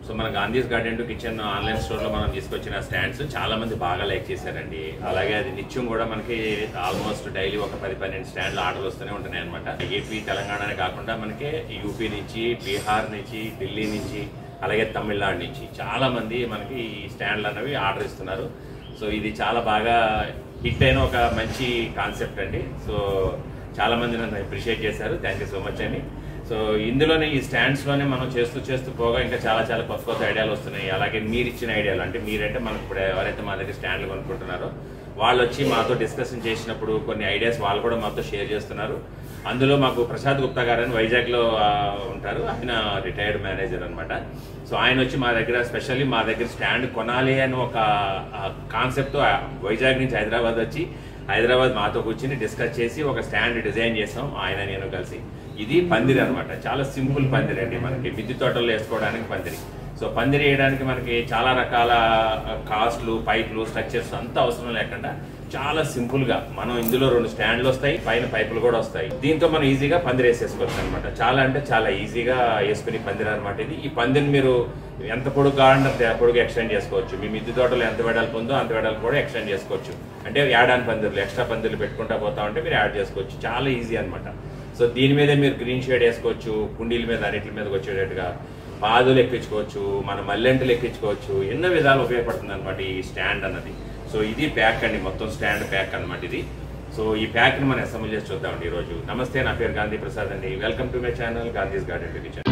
so మన Gandhi's garden to kitchen online స్టోర్లో మనం తీసుకొచ్చిన స్టాండ్స్ చాలా మంది బాగా లైక్ చేశారండి అలాగే అది నిత్యం కూడా మనకి ఆల్మోస్ట్ డైలీ ఒక పది పన్నెండు స్టాండ్లు ఆర్డర్లు వస్తూనే ఉంటున్నాయి అనమాట ఏపీ తెలంగాణనే కాకుండా మనకి యూపీ నుంచి బీహార్ నుంచి ఢిల్లీ నుంచి అలాగే తమిళనాడు నుంచి చాలా మంది మనకి ఈ స్టాండ్లు అన్నవి ఆర్డర్ ఇస్తున్నారు సో ఇది చాలా బాగా హిట్ అయిన ఒక మంచి కాన్సెప్ట్ అండి సో చాలా మంది నన్ను అప్రిషియేట్ చేశారు థ్యాంక్ యూ సో మచ్ అండి సో ఇందులోనే ఈ స్టాండ్స్లోనే మనం చేస్తూ చేస్తూ పోగా ఇంకా చాలా చాలా కొత్త కొత్త ఐడియాలు వస్తున్నాయి అలాగే మీరు ఇచ్చిన ఐడియాలు అంటే మీరంటే మనకు ఇప్పుడు ఎవరైతే మా దగ్గర స్టాండ్లు కొనుక్కుంటున్నారో వాళ్ళు వచ్చి మాతో డిస్కషన్ చేసినప్పుడు కొన్ని ఐడియాస్ వాళ్ళు కూడా మాతో షేర్ చేస్తున్నారు అందులో మాకు ప్రసాద్ గుప్తా గారు అని వైజాగ్లో ఆ, ఉంటారు ఆయన రిటైర్డ్ మేనేజర్ అనమాట సో ఆయన వచ్చి మా దగ్గర స్పెషల్లీ మా దగ్గర స్టాండ్ కొనాలి అని ఒక కాన్సెప్ట్ వైజాగ్ నుంచి హైదరాబాద్ వచ్చి హైదరాబాద్ మాతో కూర్చుని డిస్కస్ చేసి ఒక స్టాండ్ డిజైన్ చేసాం ఆయన నేను కలిసి ఇది పందిరి అనమాట చాలా సింపుల్ పందిరి అండి మనకి మిద్దె తోటల్లో వేసుకోవడానికి పందిరి సో పందిరి వేయడానికి మనకి చాలా రకాల కాస్ట్లు పైపులు స్ట్రక్చర్స్ అంత అవసరం లేకుండా చాలా సింపుల్ గా మనం ఇందులో రెండు స్టాండ్లు వస్తాయి పైన పైపులు కూడా వస్తాయి దీంతో మనం ఈజీగా పందిరి వేసేసుకోవచ్చు అనమాట చాలా అంటే చాలా ఈజీగా వేసుకుని పందిరి అనమాట ఇది ఈ పందిరిని మీరు ఎంత పొడుగు కావాలంటే అంత పొడుగు ఎక్స్టెండ్ చేసుకోవచ్చు మీ మిద్దె తోటలో ఎంత వెడల్పు ఉందో అంత వెడల్పు కూడా ఎక్స్టెండ్ చేసుకోవచ్చు అంటే యాడాన్ పందిర్లు ఎక్స్ట్రా పందిర్లు పెట్టుకుంటా పోతా ఉంటే మీరు యాడ్ చేసుకోవచ్చు చాలా ఈజీ అనమాట సో దీని మీద మీరు గ్రీన్ షేడ్ వేసుకోవచ్చు కుండీల మీద అన్నిటి మీదకి వచ్చేటట్టుగా పాదులు ఎక్కించుకోవచ్చు మన మల్లెంటలు ఎక్కించుకోవచ్చు ఎన్నో విధాలు ఉపయోగపడుతుంది అనమాట ఈ స్టాండ్ అన్నది సో ఇది ప్యాక్ అండి మొత్తం స్టాండ్ ప్యాక్ అన్నమాట ఇది సో ఈ ప్యాక్ని మనం అసెంబ్లీ చేసి చూద్దామండి ఈరోజు నమస్తే నా పేరు గాంధీ ప్రసాద్ అండి welcome to my channel Gandhi's garden to kitchen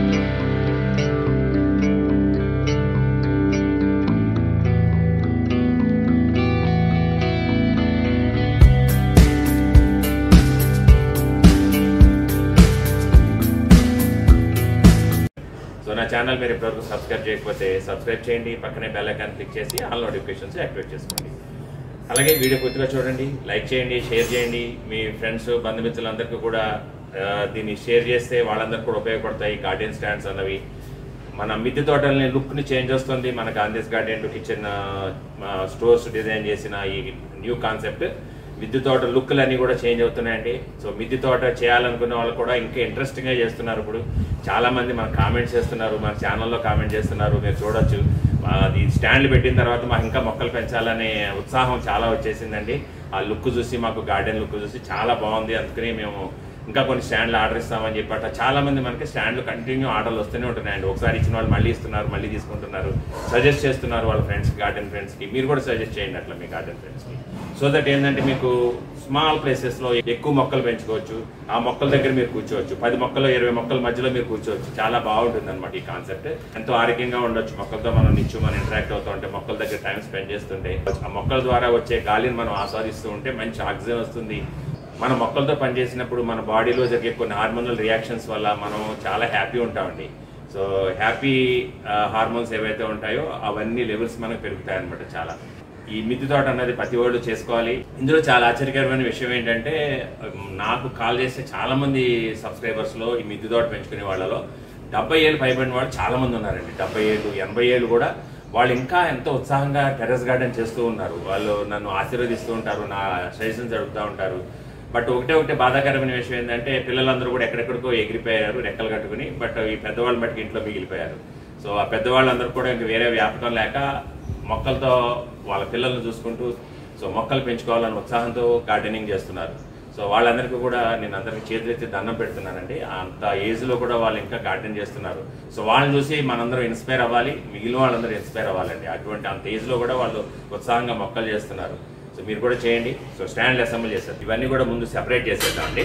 so నా ఛానల్ మీరు ఇప్పటివరకు సబ్స్క్రైబ్ చేయకపోతే సబ్స్క్రైబ్ చేయండి పక్కనే బెల్ ఐకాన్ క్లిక్ చేసి ఆల్ నోటిఫికేషన్స్ యాక్టివేట్ చేసుకోండి అలాగే వీడియో పూర్తిగా చూడండి లైక్ చేయండి షేర్ చేయండి మీ ఫ్రెండ్స్ బంధుమిత్రులందరికీ కూడా ఆ, దీన్ని షేర్ చేస్తే వాళ్ళందరికీ కూడా ఉపయోగపడతాయి గార్డెన్ స్టాండ్స్ అన్నవి మన మిద్దె తోటల్ని లుక్ని చేంజ్ వస్తుంది మన Gandhi's garden to kitchen stores design చేసిన ఈ న్యూ కాన్సెప్ట్ మిద్దె తోట లుక్లు అన్నీ కూడా చేంజ్ అవుతున్నాయండి సో మిద్దె తోట చేయాలనుకున్న వాళ్ళు కూడా ఇంకా ఇంట్రెస్టింగ్గా చేస్తున్నారు ఇప్పుడు చాలా మంది మన కామెంట్స్ చేస్తున్నారు మన ఛానల్లో కామెంట్ చేస్తున్నారు మీరు చూడొచ్చు అది స్టాండ్ పెట్టిన తర్వాత మాకు ఇంకా మొక్కలు పెంచాలనే ఉత్సాహం చాలా వచ్చేసిందండి ఆ లుక్ చూసి మాకు గార్డెన్ లుక్ చూసి చాలా బాగుంది అందుకని మేము ఇంకా కొన్ని స్టాండ్లు ఆర్డర్ ఇస్తామని చెప్పట చాలా మంది మనకి స్టాండ్లు కంటిన్యూ ఆర్డర్లు వస్తూనే ఉంటున్నాయండి ఒకసారి ఇచ్చిన వాళ్ళు మళ్ళీ ఇస్తున్నారు మళ్ళీ తీసుకుంటున్నారు సజెస్ట్ చేస్తున్నారు వాళ్ళ ఫ్రెండ్స్ గార్డెన్ ఫ్రెండ్స్కి మీరు కూడా సజెస్ట్ చేయండి అట్లా మీ గార్డెన్ ఫ్రెండ్స్కి సో దట్ ఏంటంటే మీకు స్మాల్ ప్లేసెస్లో ఎక్కువ మొక్కలు పెంచుకోవచ్చు ఆ మొక్కల దగ్గర మీరు కూర్చోవచ్చు పది మొక్కలు ఇరవై మొక్కల మధ్యలో మీరు కూర్చోవచ్చు చాలా బాగుంటుంది అనమాట ఈ కాన్సెప్ట్ ఎంతో ఆరోగ్యంగా ఉండొచ్చు మొక్కలతో మనం నిత్యం మనం ఇంటరాక్ట్ అవుతూ ఉంటే మొక్కల దగ్గర టైం స్పెండ్ చేస్తుంటే ఆ మొక్కల ద్వారా వచ్చే గాలిని మనం ఆస్వాదిస్తూ ఉంటే మంచి ఆక్సిజన్ వస్తుంది మన మొక్కలతో పనిచేసినప్పుడు మన బాడీలో జరిగే కొన్ని హార్మోనల్ రియాక్షన్స్ వల్ల మనం చాలా హ్యాపీ ఉంటామండి సో హ్యాపీ హార్మోన్స్ ఏవైతే ఉంటాయో అవన్నీ లెవెల్స్ మనకు పెరుగుతాయి అనమాట చాలా ఈ మిద్దె తోట అన్నది ప్రతి వాళ్ళు చేసుకోవాలి ఇందులో చాలా ఆశ్చర్యకరమైన విషయం ఏంటంటే ఉమ్, నాకు కాల్ చేసే చాలా మంది సబ్స్క్రైబర్స్ లో ఈ మిద్దె తోట పెంచుకునే వాళ్ళలో డెబ్బై ఏళ్ళు పైబడిన వాళ్ళు చాలా మంది ఉన్నారండి డెబ్బై ఏళ్ళు ఎనభై ఏళ్ళు కూడా వాళ్ళు ఇంకా ఎంతో ఉత్సాహంగా టెర్రస్ గార్డెన్ చేస్తూ ఉన్నారు వాళ్ళు నన్ను ఆశీర్వదిస్తూ ఉంటారు నా సజెషన్స్ అడుగుతూ ఉంటారు బట్ ఒకటే ఒకటే బాధాకరమైన విషయం ఏంటంటే పిల్లలందరూ కూడా ఎక్కడెక్కడికో ఎగిరిపోయారు రెక్కలు కట్టుకుని బట్ ఈ పెద్దవాళ్ళు మటుకు ఇంట్లో మిగిలిపోయారు సో ఆ పెద్దవాళ్ళందరూ కూడా ఇంక వేరే వ్యాపకం లేక మొక్కలతో వాళ్ళ పిల్లల్ని చూసుకుంటూ సో మొక్కలు పెంచుకోవాలని ఉత్సాహంతో గార్డెనింగ్ చేస్తున్నారు సో వాళ్ళందరికీ కూడా నేను అందరికి చేతులెత్తి దండం పెడుతున్నానండి అంత ఏజ్ లో కూడా వాళ్ళు ఇంకా గార్డెన్ చేస్తున్నారు సో వాళ్ళని చూసి మనందరం ఇన్స్పైర్ అవ్వాలి మిగిలిన వాళ్ళందరూ ఇన్స్పైర్ అవ్వాలండి అటువంటి అంత ఏజ్ లో కూడా వాళ్ళు ఉత్సాహంగా మొక్కలు చేస్తున్నారు సో మీరు కూడా చేయండి సో స్టాండ్ అసెంబ్లీ చేస్తారు ఇవన్నీ కూడా ముందు సెపరేట్ చేసేద్దామండి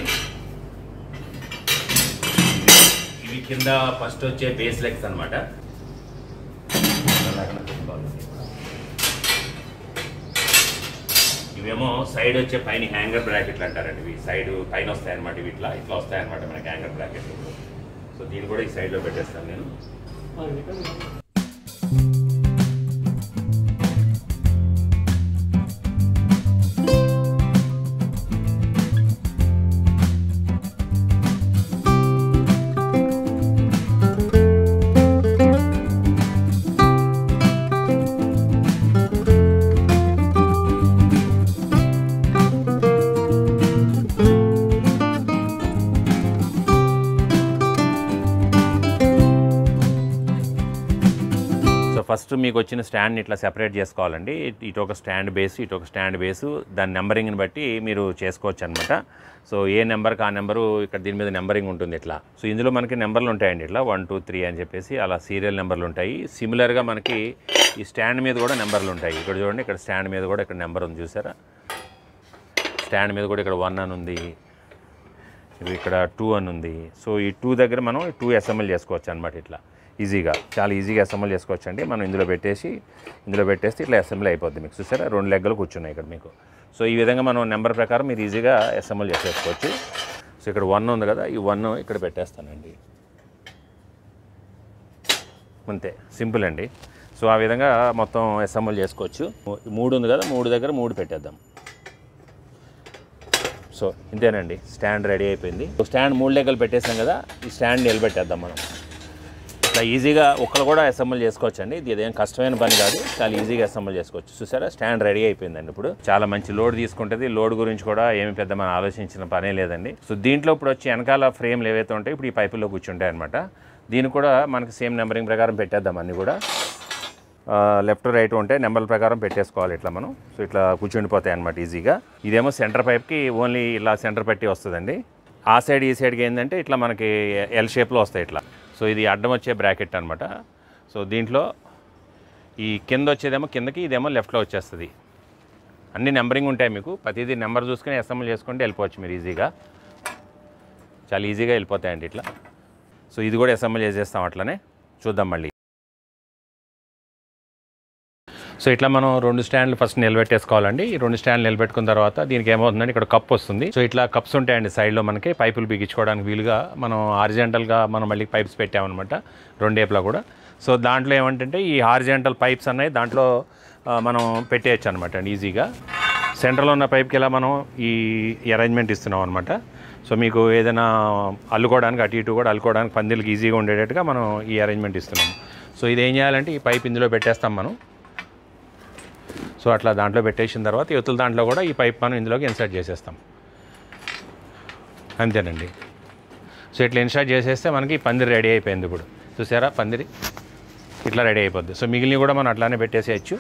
ఇవి కింద ఫస్ట్ వచ్చే బేస్ లెగ్స్ అనమాట ఇవేమో సైడ్ వచ్చే పైన హ్యాంగర్ బ్రాకెట్లు అంటారండి ఇవి సైడ్ పైన వస్తాయి అనమాట ఇవి ఇట్లా ఇట్లా వస్తాయి అనమాట మనకి హ్యాంగర్ బ్రాకెట్లు సో దీన్ని కూడా ఈ సైడ్లో పెట్టేస్తాను నేను సో ఫస్ట్ మీకు వచ్చిన స్టాండ్ ఇట్లా సెపరేట్ చేసుకోవాలండి ఇటు ఒక స్టాండ్ బేస్ ఇటు ఒక స్టాండ్ బేసు దాని నెంబరింగ్ని బట్టి మీరు చేసుకోవచ్చు అనమాట సో ఏ నెంబర్కి ఆ నెంబరు ఇక్కడ దీని మీద నెంబరింగ్ ఉంటుంది ఇట్లా సో ఇందులో మనకి నెంబర్లు ఉంటాయండి ఇట్లా వన్ టూ త్రీ అని చెప్పేసి అలా సీరియల్ నెంబర్లు ఉంటాయి సిమిలర్గా మనకి ఈ స్టాండ్ మీద కూడా నెంబర్లు ఉంటాయి ఇక్కడ చూడండి ఇక్కడ స్టాండ్ మీద కూడా ఇక్కడ నెంబర్ ఉంది చూసారా స్టాండ్ మీద కూడా ఇక్కడ వన్ అని ఉంది ఇవి ఇక్కడ టూ అని ఉంది సో ఈ టూ దగ్గర మనం టూ అసెంబుల్ చేసుకోవచ్చు అనమాట ఇట్లా ఈజీగా చాలా ఈజీగా అసెంబుల్ చేసుకోవచ్చు అండి మనం ఇందులో పెట్టేసి ఇందులో పెట్టేస్తే ఇట్లా అసెంబుల్ అయిపోద్ది మీకు చూసారా రెండు లెగ్గలు కూర్చున్నాయి ఇక్కడ మీకు సో ఈ విధంగా మనం నెంబర్ ప్రకారం మీరు ఈజీగా అసెంబుల్ చేసేసుకోవచ్చు సో ఇక్కడ వన్ ఉంది కదా ఈ వన్ ఇక్కడ పెట్టేస్తానండి అంతే సింపుల్ అండి సో ఆ విధంగా మొత్తం అసెంబుల్ చేసుకోవచ్చు ఈ మూడు ఉంది కదా మూడు దగ్గర మూడు పెట్టేద్దాం సో ఇంతేనండి స్టాండ్ రెడీ అయిపోయింది స్టాండ్ మూడు లెక్కలు పెట్టేసాం కదా ఈ స్టాండ్ నిలబెట్టేద్దాం మనం ఇట్లా ఈజీగా ఒక్కరు కూడా అసెంబుల్ చేసుకోవచ్చు అండి ఇది ఇదేం కష్టమైన పని కాదు చాలా ఈజీగా అసెంబుల్ చేసుకోవచ్చు చూసారా స్టాండ్ రెడీ అయిపోయిందండి ఇప్పుడు చాలా మంచి లోడ్ తీసుకుంటుంది లోడ్ గురించి కూడా ఏమి పెద్ద మనం ఆలోచించిన పనే లేదండి సో దీంట్లో ఇప్పుడు వచ్చి వెనకాల ఫ్రేమ్లు ఏవైతే ఉంటాయో ఇప్పుడు ఈ పైపుల్లో కూర్చుంటాయి అనమాట దీన్ని కూడా మనకి సేమ్ నెంబరింగ్ ప్రకారం పెట్టేద్దాం అన్నీ కూడా లెఫ్ట్ రైట్ ఉంటే నెంబర్ ప్రకారం పెట్టేసుకోవాలి ఇట్లా మనం సో ఇట్లా కూర్చుండిపోతాయి అనమాట ఈజీగా ఇదేమో సెంటర్ పైప్కి ఓన్లీ ఇలా సెంటర్ పెట్టి వస్తుందండి ఆ సైడ్ ఈ సైడ్కి ఏంటంటే ఇట్లా మనకి ఎల్ షేప్లో వస్తాయి ఇట్లా సో ఇది అడ్డం వచ్చే బ్రాకెట్ అనమాట సో దీంట్లో ఈ కింద వచ్చేదేమో కిందకి ఇదేమో లెఫ్ట్లో వచ్చేస్తుంది అన్ని నెంబరింగ్ ఉంటాయి మీకు ప్రతిదీ నెంబర్ చూసుకొని అసెంబుల్ చేసుకుంటే వెళ్ళిపోవచ్చు మీరు ఈజీగా చాలా ఈజీగా వెళ్ళిపోతాయండి ఇట్లా సో ఇది కూడా అసెంబుల్ చేసేస్తాం అట్లనే చూద్దాం మళ్ళీ సో ఇట్లా మనం రెండు స్టాండ్లు ఫస్ట్ నిలబెట్టేసుకోవాలండి ఈ రెండు స్టాండ్లు నిలబెట్టుకున్న తర్వాత దీనికి ఏమవుతుందండి ఇక్కడ కప్ వస్తుంది సో ఇట్లా కప్స్ ఉంటాయండి సైడ్లో మనకి పైపులు బిగించుకోవడానికి వీలుగా మనం హారిజెంటల్గా మనం మళ్ళీ పైప్స్ పెట్టామన్నమాట రెండేపులా కూడా సో దాంట్లో ఏమంటే ఈ హారిజెంటల్ పైప్స్ అన్నాయి దాంట్లో ఆ, మనం పెట్టేయచ్చు అనమాట అండి ఈజీగా సెంటర్లో ఉన్న పైప్కి ఇలా మనం ఈ అరేంజ్మెంట్ ఇస్తున్నాం అనమాట సో మీకు ఏదైనా అల్లుకోవడానికి అటు ఇటు కూడా అల్లుకోవడానికి పందిళ్ళకి ఈజీగా ఉండేటట్టుగా మనం ఈ అరేంజ్మెంట్ ఇస్తున్నాం సో ఇది ఏం చేయాలంటే ఈ పైప్ ఇందులో పెట్టేస్తాం మనం సో అట్లా దాంట్లో పెట్టేసిన తర్వాత యువతల దాంట్లో కూడా ఈ పైప్ మనం ఇందులోకి ఇన్సర్ట్ చేసేస్తాం అంతేనండి సో ఇట్లా ఇన్సర్ట్ చేసేస్తే మనకి పందిరి రెడీ అయిపోయింది ఇప్పుడు చూసారా పందిరి ఇట్లా రెడీ అయిపోద్ది సో మిగిలినవి కూడా మనం అట్లానే పెట్టేసేయచ్చు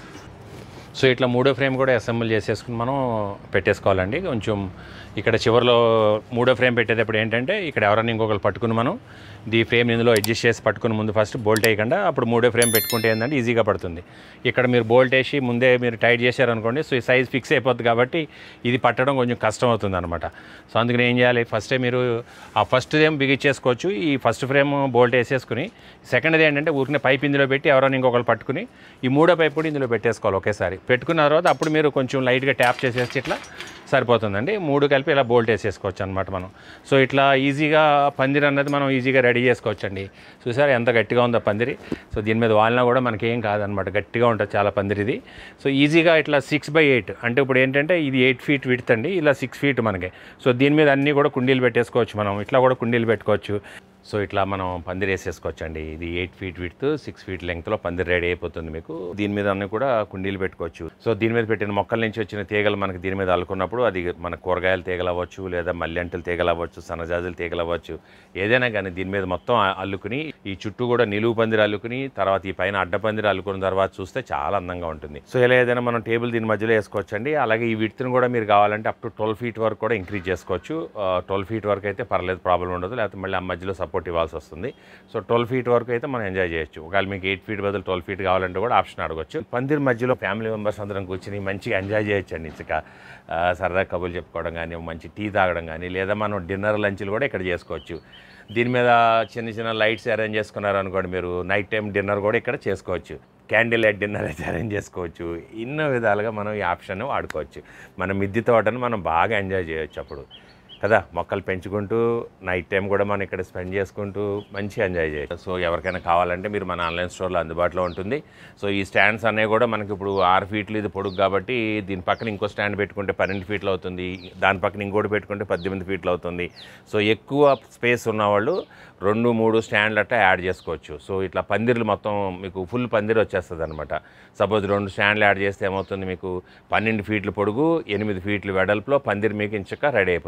సో ఇట్లా మూడో ఫ్రేమ్ కూడా అసెంబుల్ చేసేసుకుని మనం పెట్టేసుకోవాలండి కొంచెం ఇక్కడ చివరిలో మూడో ఫ్రేమ్ పెట్టేటప్పుడు ఏంటంటే ఇక్కడ ఎవరైనా ఇంకొకరు పట్టుకుని మనం ఈ ఫ్రేమ్ ఇందులో అడ్జస్ట్ చేసి పట్టుకుని ముందు ఫస్ట్ బోల్ట్ వేయకుండా అప్పుడు మూడో ఫ్రేమ్ పెట్టుకుంటే ఏంటంటే ఈజీగా పడుతుంది ఇక్కడ మీరు బోల్ట్ వేసి ముందే మీరు టైట్ చేశారనుకోండి సో ఈ సైజ్ ఫిక్స్ అయిపోద్ది కాబట్టి ఇది పట్టడం కొంచెం కష్టం అవుతుంది అనమాట సో అందుకని ఏం చేయాలి ఫస్టే మీరు ఆ ఫస్ట్ ఏం బిగించేసుకోవచ్చు ఈ ఫస్ట్ ఫ్రేమ్ బోల్ట్ వేసేసుకుని సెకండ్ది ఏంటంటే ఊరికే పైప్ ఇందులో పెట్టి ఎవరైనా ఇంకొకరు పట్టుకుని ఈ మూడో పైప్ కూడా ఇందులో పెట్టేసుకోవాలి ఒకేసారి పెట్టుకున్న తర్వాత అప్పుడు మీరు కొంచెం లైట్గా ట్యాప్ చేసేసి ఇట్లా సరిపోతుందండి మూడు కలిపి ఇలా బోల్ట్ వేసేసుకోవచ్చు అనమాట మనం సో ఇట్లా ఈజీగా పందిరి అన్నది మనం ఈజీగా రెడీ చేసుకోవచ్చు అండి చూసారా ఎంత గట్టిగా ఉందో పందిరి సో దీని మీద వాలినా కూడా మనకి ఏం కాదనమాట గట్టిగా ఉంటుంది చాలా పందిరి ఇది సో ఈజీగా ఇట్లా సిక్స్ బై ఎయిట్ అంటే ఇప్పుడు ఏంటంటే ఇది ఎయిట్ ఫీట్ విడ్త్ అండి ఇలా సిక్స్ ఫీట్ మనకి సో దీని మీద అన్నీ కూడా కుండీలు పెట్టేసుకోవచ్చు మనం ఇట్లా కూడా కుండీలు పెట్టుకోవచ్చు సో ఇట్లా మనం పందిరి వేసేసుకోవచ్చు అండి ఇది eight feet width six feet లెంగ్త్లో పందిరి రెడీ అయిపోతుంది మీకు దీని మీద అన్ని కూడా కుండీలు పెట్టుకోవచ్చు సో దీని మీద పెట్టిన మొక్కల నుంచి వచ్చిన తీగలు మనకి దీని మీద అల్లుకున్నప్పుడు అది మన కూరగాయల తీగలు అవ్వచ్చు లేదా మల్లెంటల తీగలు అవ్వచ్చు సన్నజాజుల తీగలు అవ్వచ్చు ఏదైనా కానీ దీని మీద మొత్తం ఆ- అల్లుకుని ఈ చుట్టూ కూడా నిలువు పందిరి అల్లుకుని తర్వాత ఈ పైన అడ్డ పందిరి అల్లుకున్న తర్వాత చూస్తే చాలా అందంగా ఉంటుంది సో ఇలా ఏదైనా మనం టేబుల్ దీని మధ్యలో వేసుకోవచ్చు అండి అలాగే ఈ విడ్త్ని కూడా మీరు కావాలంటే అప్ టు ట్వెల్వ్ ఫీట్ వరకు కూడా ఇంక్రీజ్ చేసుకోవచ్చు ట్వెల్వ్ ఫీట్ వరకు అయితే పర్లేదు ప్రాబ్లం ఉండదు లేకపోతే మళ్ళీ ఆ మధ్యలో సపోర్ట్ ఇవ్వాల్సి వస్తుంది సో ట్వెల్వ్ ఫీట్ వరకు అయితే మనం ఎంజాయ్ చేయొచ్చు ఒకవేళ మీకు ఎయిట్ ఫీట్ బదులు ట్వెల్వ్ ఫీట్ కావాలంటే కూడా ఆప్షన్ అడగొచ్చు పందిరి మధ్యలో ఫ్యామిలీ మెంబర్స్ అందరం కూర్చుని మంచిగా ఎంజాయ్ చేయొచ్చు అండి ఇక సరదా కబుర్లు చెప్పుకోవడం కానీ మంచి టీ తాగడం కానీ లేదా మనం డిన్నర్ లంచ్లు కూడా ఇక్కడ చేసుకోవచ్చు దీని మీద చిన్న చిన్న లైట్స్ అరేంజ్ చేసుకున్నారు అనుకోండి మీరు నైట్ టైం డిన్నర్ కూడా ఇక్కడ చేసుకోవచ్చు క్యాండిల్ లైట్ డిన్నర్ అయితే అరేంజ్ చేసుకోవచ్చు ఎన్నో విధాలుగా మనం ఈ ఆప్షన్ వాడుకోవచ్చు మన మిద్దె తోటను మనం బాగా ఎంజాయ్ చేయొచ్చు అప్పుడు కదా మొక్కలు పెంచుకుంటూ నైట్ టైం కూడా మనం ఇక్కడ స్పెండ్ చేసుకుంటూ మంచి ఎంజాయ్ చేయొచ్చు సో ఎవరికైనా కావాలంటే మీరు మన ఆన్లైన్ స్టోర్లో అందుబాటులో ఉంటుంది సో ఈ స్టాండ్స్ అనేవి కూడా మనకి ఇప్పుడు ఆరు ఫీట్లు ఇది పొడుగు కాబట్టి దీని పక్కన ఇంకో స్టాండ్ పెట్టుకుంటే పన్నెండు ఫీట్లు అవుతుంది దాని పక్కన ఇంకోటి పెట్టుకుంటే పద్దెనిమిది ఫీట్లు అవుతుంది సో ఎక్కువ స్పేస్ ఉన్నవాళ్ళు రెండు మూడు స్టాండ్లు అట్లా యాడ్ చేసుకోవచ్చు సో ఇట్లా పందిర్లు మొత్తం మీకు ఫుల్ పందిరి వచ్చేస్తుంది అనమాట సపోజ్ రెండు స్టాండ్లు యాడ్ చేస్తే ఏమవుతుంది మీకు పన్నెండు ఫీట్లు పొడుగు ఎనిమిది ఫీట్లు వెడల్పులో పందిరి మీకు ఇంచక రెడీ అయిపోతుంది అనమాట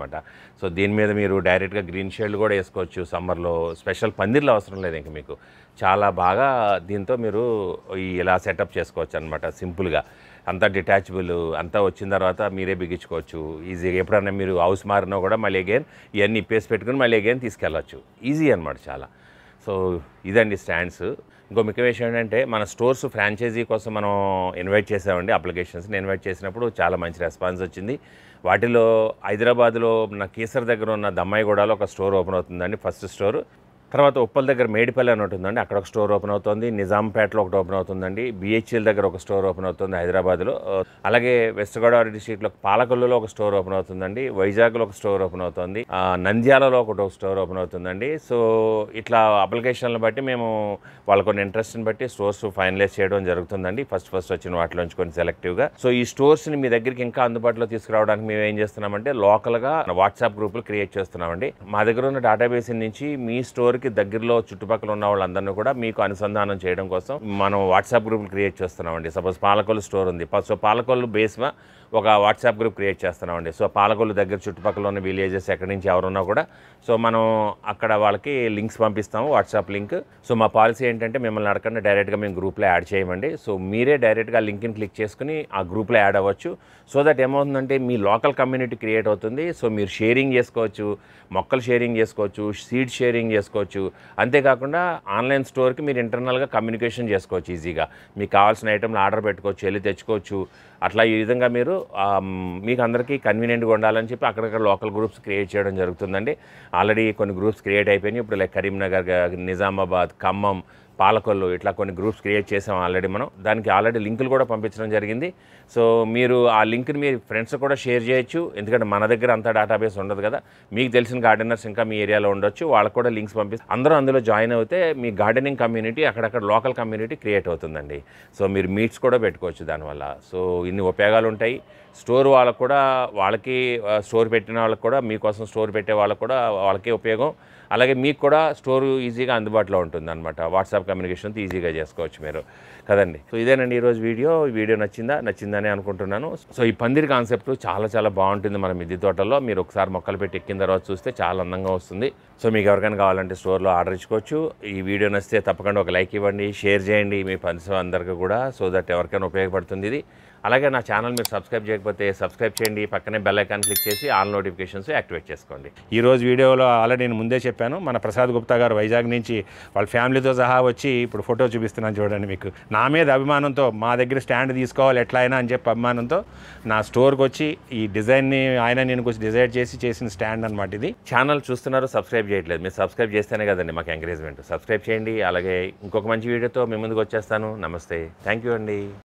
అనమాట సో దీని మీద మీరు డైరెక్ట్గా గ్రీన్ షేడ్ కూడా వేసుకోవచ్చు సమ్మర్లో స్పెషల్ పందిర్లు అవసరం లేదు ఇంక మీకు చాలా బాగా దీంతో మీరు ఈ ఇలా సెటప్ చేసుకోవచ్చు అనమాట సింపుల్గా అంతా డిటాచబుల్ అంతా వచ్చిన తర్వాత మీరే బిగించుకోవచ్చు ఈజీగా ఎప్పుడన్నా మీరు హౌస్ మారినా కూడా మళ్ళీ అగైన్ ఇవన్నీ ఇప్పేసి పెట్టుకుని మళ్ళీ అగైన్ తీసుకెళ్ళచ్చు ఈజీ అనమాట చాలా సో ఇదండి స్టాండ్స్ ఇంకో ముఖ్య విషయం ఏంటంటే మన స్టోర్స్ ఫ్రాంచైజీ కోసం మనం ఇన్వైట్ చేసామండి అప్లికేషన్స్ని ఇన్వైట్ చేసినప్పుడు చాలా మంచి రెస్పాన్స్ వచ్చింది వాటిలో హైదరాబాద్లో నా కేసర్ దగ్గర ఉన్న దమ్మాయిగూడలో ఒక స్టోర్ ఓపెన్ అవుతుందండి ఫస్ట్ స్టోర్ తర్వాత ఉప్పల్ దగ్గర మేడిపల్లి అని ఉంటుందండి అక్కడ ఒక స్టోర్ ఓపెన్ అవుతుంది నిజాంపేటలో ఒకటి ఓపెన్ అవుతుందండి బిహెచ్ఎల్ దగ్గర ఒక స్టోర్ ఓపెన్ అవుతుంది హైదరాబాద్లో ఆ, అలాగే వెస్ట్ గోదావరి డిస్ట్రిక్ట్లో పాలకొల్లులో ఒక స్టోర్ ఓపెన్ అవుతుందండి వైజాగ్లో ఒక స్టోర్ ఓపెన్ అవుతుంది ఆ, నంద్యాలలో ఒకటి ఒక స్టోర్ ఓపెన్ అవుతుందండి సో ఇట్లా అప్లికేషన్లు బట్టి మేము వాళ్ళ కొన్ని ఇంట్రెస్ట్ని బట్టి స్టోర్స్ ఫైనలైజ్ చేయడం జరుగుతుందండి ఫస్ట్ ఫస్ట్ వచ్చిన వాటిలోంచి కొన్ని సెలెక్టివ్గా సో ఈ స్టోర్స్ని మీ దగ్గరికి ఇంకా అందుబాటులో తీసుకురావడానికి మేము ఏం చేస్తున్నామంటే లోకల్గా వాట్సాప్ గ్రూపులు క్రియేట్ చేస్తున్నామండి మా దగ్గర ఉన్న డేటాబేస్ నుంచి మీ స్టోర్కి దగ్గరలో చుట్టుపక్కల ఉన్న వాళ్ళందరినీ కూడా మీకు అనుసంధానం చేయడం కోసం మనం వాట్సాప్ గ్రూపులు క్రియేట్ చేస్తున్నామండి సపోజ్ పాలకొల్లు స్టోర్ ఉంది ప- సో పాలకొల్లు బేస్ మీద ఒక వాట్సాప్ గ్రూప్ క్రియేట్ చేస్తున్నామండి సో పాలకొల్లు దగ్గర చుట్టుపక్కల ఉన్న విలేజెస్ ఎక్కడి నుంచి ఎవరున్నా కూడా సో మనం అక్కడ వాళ్ళకి లింక్స్ పంపిస్తాము వాట్సాప్ లింక్ సో మా పాలసీ ఏంటంటే మిమ్మల్ని అడగకుండా డైరెక్ట్గా మేము గ్రూప్లో యాడ్ చేయమండి సో మీరే డైరెక్ట్గా లింక్ని క్లిక్ చేసుకుని ఆ గ్రూప్లో యాడ్ అవ్వచ్చు సో దట్ ఏమవుతుందంటే మీ లోకల్ కమ్యూనిటీ క్రియేట్ అవుతుంది సో మీరు షేరింగ్ చేసుకోవచ్చు మొక్కలు షేరింగ్ చేసుకోవచ్చు సీడ్ షేరింగ్ చేసుకోవచ్చు అంతేకాకుండా ఆన్లైన్ స్టోర్కి మీరు ఇంటర్నల్గా కమ్యూనికేషన్ చేసుకోవచ్చు ఈజీగా మీకు కావాల్సిన ఐటమ్లు ఆర్డర్ పెట్టుకోవచ్చు వెళ్ళి తెచ్చుకోవచ్చు అట్లా ఈ విధంగా మీరు ఆమ్, మీకు అందరికీ కన్వీనియంట్గా ఉండాలని చెప్పి అక్కడక్కడ లోకల్ గ్రూప్స్ క్రియేట్ చేయడం జరుగుతుందండి ఆల్రెడీ కొన్ని గ్రూప్స్ క్రియేట్ అయిపోయినాయి ఇప్పుడు లైక్ కరీంనగర్ గా- నిజామాబాద్ ఖమ్మం పాలకొల్లు ఇట్లా కొన్ని గ్రూప్స్ క్రియేట్ చేసాం ఆల్రెడీ మనం దానికి ఆల్రెడీ లింకులు కూడా పంపించడం జరిగింది సో మీరు ఆ లింక్ని మీ ఫ్రెండ్స్ కూడా షేర్ చేయొచ్చు ఎందుకంటే మన దగ్గర అంత డేటాబేస్ ఉండదు కదా మీకు తెలిసిన గార్డెనర్స్ ఇంకా మీ ఏరియాలో ఉండొచ్చు వాళ్ళకు కూడా లింక్స్ పంపిస్తే అందరూ అందులో జాయిన్ అవుతే మీ గార్డెనింగ్ కమ్యూనిటీ అక్కడక్కడ లోకల్ కమ్యూనిటీ క్రియేట్ అవుతుందండి సో మీరు మీట్స్ కూడా పెట్టుకోవచ్చు దానివల్ల సో ఇన్ని ఉపయోగాలు ఉంటాయి స్టోర్ వాళ్ళకు కూడా వాళ్ళకి ఆ, స్టోర్ పెట్టిన వాళ్ళకి కూడా మీకోసం స్టోర్ పెట్టే వాళ్ళకి కూడా వాళ్ళకే ఉపయోగం అలాగే మీకు కూడా స్టోర్ ఈజీగా అందుబాటులో ఉంటుంది అనమాట వాట్సాప్ కమ్యూనికేషన్ ఈజీగా చేసుకోవచ్చు మీరు కదండి సో ఇదేనండి ఈరోజు వీడియో ఈ వీడియో నచ్చిందా నచ్చిందని అనుకుంటున్నాను సో ఈ పందిరి కాన్సెప్ట్ చాలా చాలా బాగుంటుంది మన మిద్దె తోటలో మీరు ఒకసారి మొక్కలు పెట్టి ఎక్కిన తర్వాత చూస్తే చాలా అందంగా వస్తుంది సో మీకు ఎవరికైనా కావాలంటే స్టోర్లో ఆర్డర్ ఇచ్చుకోవచ్చు ఈ వీడియో నచ్చితే తప్పకుండా ఒక లైక్ ఇవ్వండి షేర్ చేయండి మీ ఫ్రెండ్స్ అందరికీ కూడా సో దట్ ఎవరికైనా ఉపయోగపడుతుంది ఇది అలాగే నా ఛానల్ మీరు సబ్స్క్రైబ్ చేయకపోతే సబ్స్క్రైబ్ చేయండి పక్కనే బెల్ ఐకాన్ క్లిక్ చేసి ఆల్ నోటిఫికేషన్స్ యాక్టివేట్ చేసుకోండి ఈ రోజు వీడియోలో ఆల్రెడీ నేను ముందే చెప్పాను మన ప్రసాద్ గుప్తా గారు వైజాగ్ నుంచి వాళ్ళ ఫ్యామిలీతో సహా వచ్చి ఇప్పుడు ఫోటో చూపిస్తున్నాను చూడండి మీకు నా మీద అభిమానంతో మా దగ్గర స్టాండ్ తీసుకోవాలి ఎట్లా అయినా అని చెప్పి అభిమానంతో నా స్టోర్కి వచ్చి ఈ డిజైన్ని ఆయన నేను కొంచెం డిజైడ్ చేసి చేసిన స్టాండ్ అనమాట ఇది ఛానల్ చూస్తున్నారు సబ్స్క్రైబ్ చేయట్లేదు మీరు సబ్స్క్రైబ్ చేస్తేనే కదండి మాకు ఎంకరేజ్మెంట్ సబ్స్క్రైబ్ చేయండి అలాగే ఇంకొక మంచి వీడియోతో మీ ముందుకు వచ్చేస్తాను నమస్తే థ్యాంక్ యూ అండి